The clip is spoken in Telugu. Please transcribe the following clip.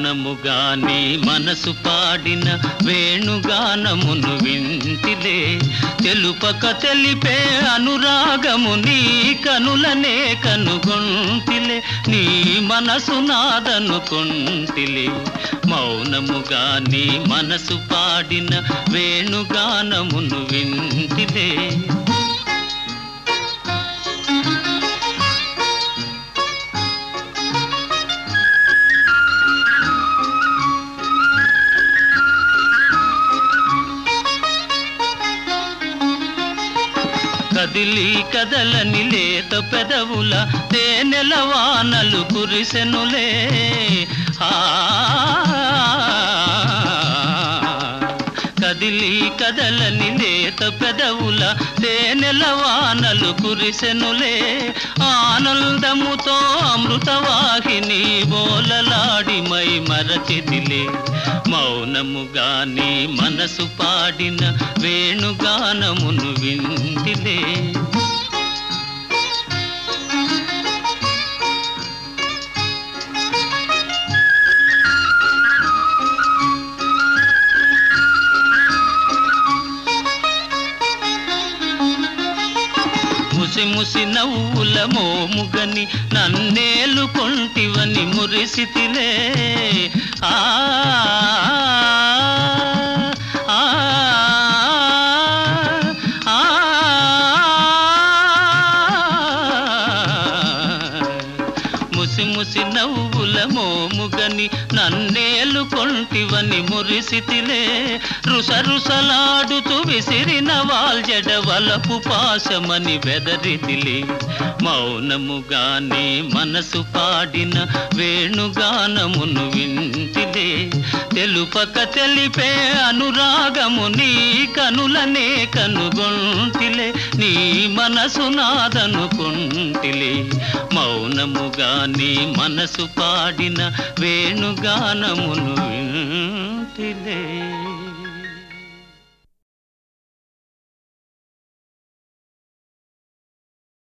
మౌనముగా నీ మనసు పాడిన వేణుగానమును వింటిలే తెలుపక తెలిపే అనురాగము నీ కనులనే కనుగొంటిలే నీ మనసు నాదనుకొంటిలే మౌనముగా నీ మనసు పాడిన వేణుగానమును వింటిలే కదిలి కదలని లేత పెదవుల తేనెల వానలు కురిసెనులే ఆ కదిలి కదలని లేత పెదవుల తేనెల వానలు కురిసెనులే ఆనందముతో అమృతవాహిని బోలలాడి మై మరచిదిలే మౌనముగా నీ మనసు పాడిన వేణుగానమును వింటిలే ముసి ముసి నవ్వుల మోముగని నన్నేలు కొంటివని మురిసితిలే ఆ ఆ, ఆ, ముసి ముసి నవ్వుల మోముగని నన్నేలు కొంటివని మురిసితిలే రుస రుసలాడుతూ విసిరిన వాల్జడ వలపు పాశమని బెదరితిలే మౌనముగా నీ మనసు పాడిన వేణుగానమును వింటిలే తెలుపక తెలిపే అనురాగము నీ కనులనే కనుగొంటిలే నీ మనసు నాదనుకుంటిలే మౌనముగా నీ మనసు పాడిన వేణుగానమును వింటిలే